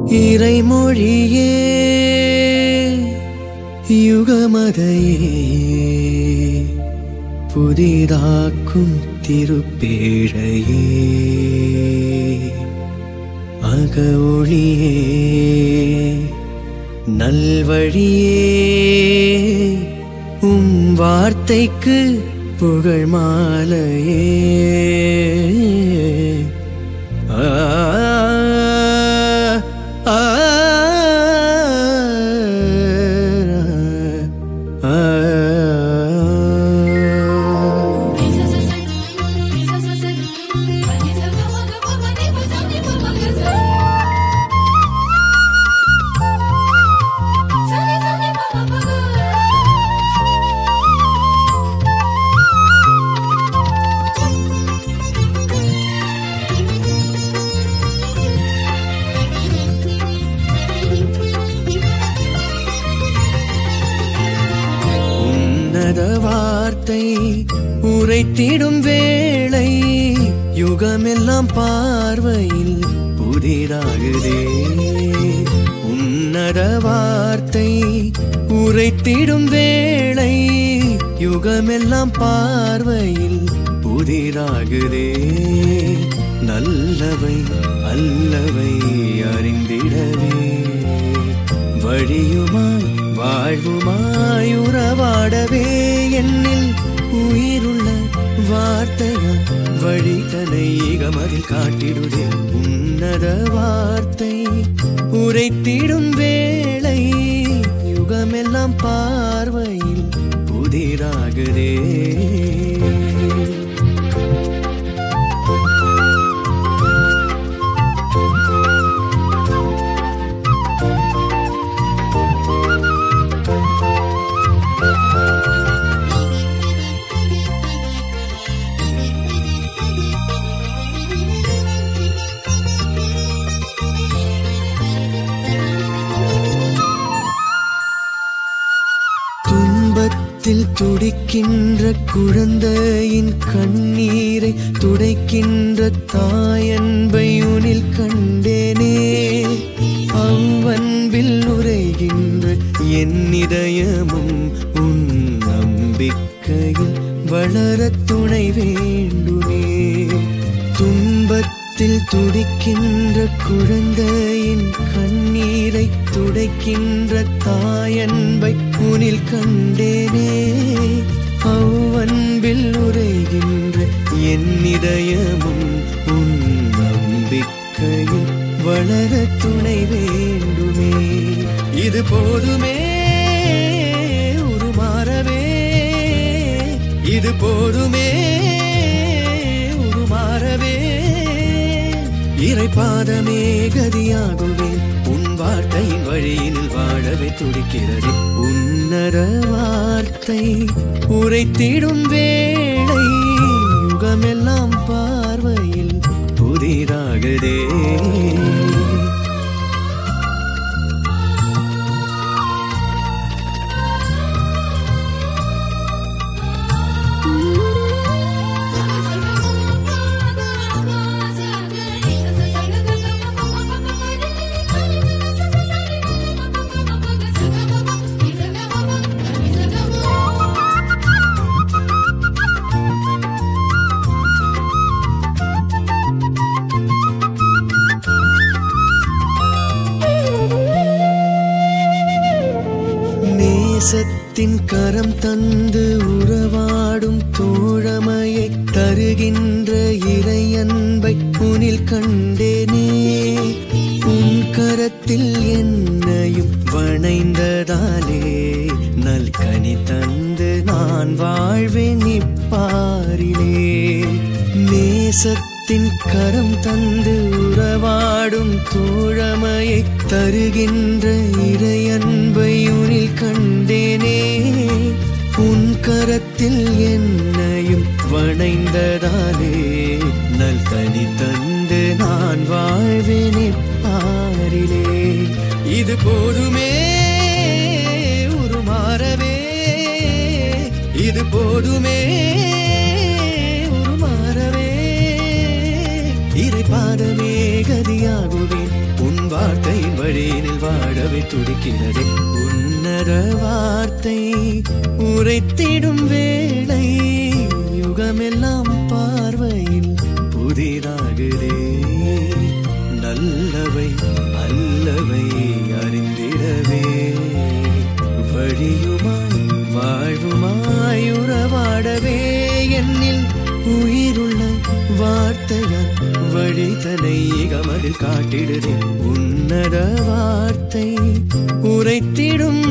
இறைமொழியே யுகமதையே புதிதாக்கும் திருப்பேழையே அக ஒளியே நல்வழியே உம் வார்த்தைக்கு புகழ் மாலையே ஆ ஆ ஆ உன்னத வார்த்தை உரைத்திடும் வேளை யுகமெல்லாம் பார்வையில் புதிதாகுதே உன்னத வார்த்தை உரைத்திடும் வேளை யுகமெல்லாம் பார்வையில் புதிதாகுதே நல்லவை அல்லவை அறிந்திடவே வழியுமாய் வாழ்வுமாய் உறவாடவே என்னில் உயிருள்ள வார்த்தையால் வழிதனை ஈகமதில் காட்டிடுதே உன்னத வார்த்தை உரைத்திடும் வேளை யுகமெல்லாம் பார்வையில் புதிராகுதே துன்பத்தில் துடிக்கின்ற குழந்தையின் கண்ணீரை துடைக்கின்ற தாயன்பை உனில் கண்டேனே அவ்வன்பில் உரைகின்ற என் இதயமும் உன் நம்பிக்கையில் வளர துணை வேண்டுமே துன்பத்தில் துடிக்கின்ற குழந்தையின் கண்ணீரை துடைக்கின்ற தாயன்பை உனில் கண்டேனே அவ்வன்பில் உரைகின்ற என் இதயமும் உன் நம்பிக்கையில் வளர துணை வேண்டுமே இது போதுமே உருமாறவே இது போதுமே உருமாறவே இறைபாதமே கதியாகுவேன் உன் வார்த்தையின் வழியினில் வாழவே துடிக்கிறது உன்னர வார்த்தை உரைத்திடும் வேளை யுகமெல்லாம் பார்வையில் புதிராகுதே நேசத்தின் கரம் தந்து உறவாடும் தோழமையை தருகின்ற இறை அன்பை உனில் கண்டேனே உன் கரத்தில் என்னையும் வணைந்ததாலே நல் கனி தந்து நான் வாழ்வேன் இப்பாரிலே நேசத்தின் கரம் தந்து உறவாடும் தோழமையை தருகின்ற இறை அன்பை உனில் கண்டேனே உன் கரத்தில் என்னையும் வணைந்ததாலே நல் கனி தந்து நான் வாழ்வேனே பாரிலே இது போதுமே உருமாறவே இது போதுமே உருமாறவே இறை பாதமே கதியாகுவேன் உன் உன் வார்த்தையின் வழியினில் வாழவே துடிக்கிறது உன்னத வார்த்தை உரைத்திடும் வேளை யுகமெல்லாம் பார்வையில் புதிதாகுதே நல்லவை அல்லவை அறிந்திடவே வழியுமாய் வாழ்வுமாய் உறவாடவே என்னில் உயிருள்ள வார்த்தையால் வழிதனை கமலில் காட்டிடுதே உன்னத வார்த்தை உரைத்திடும்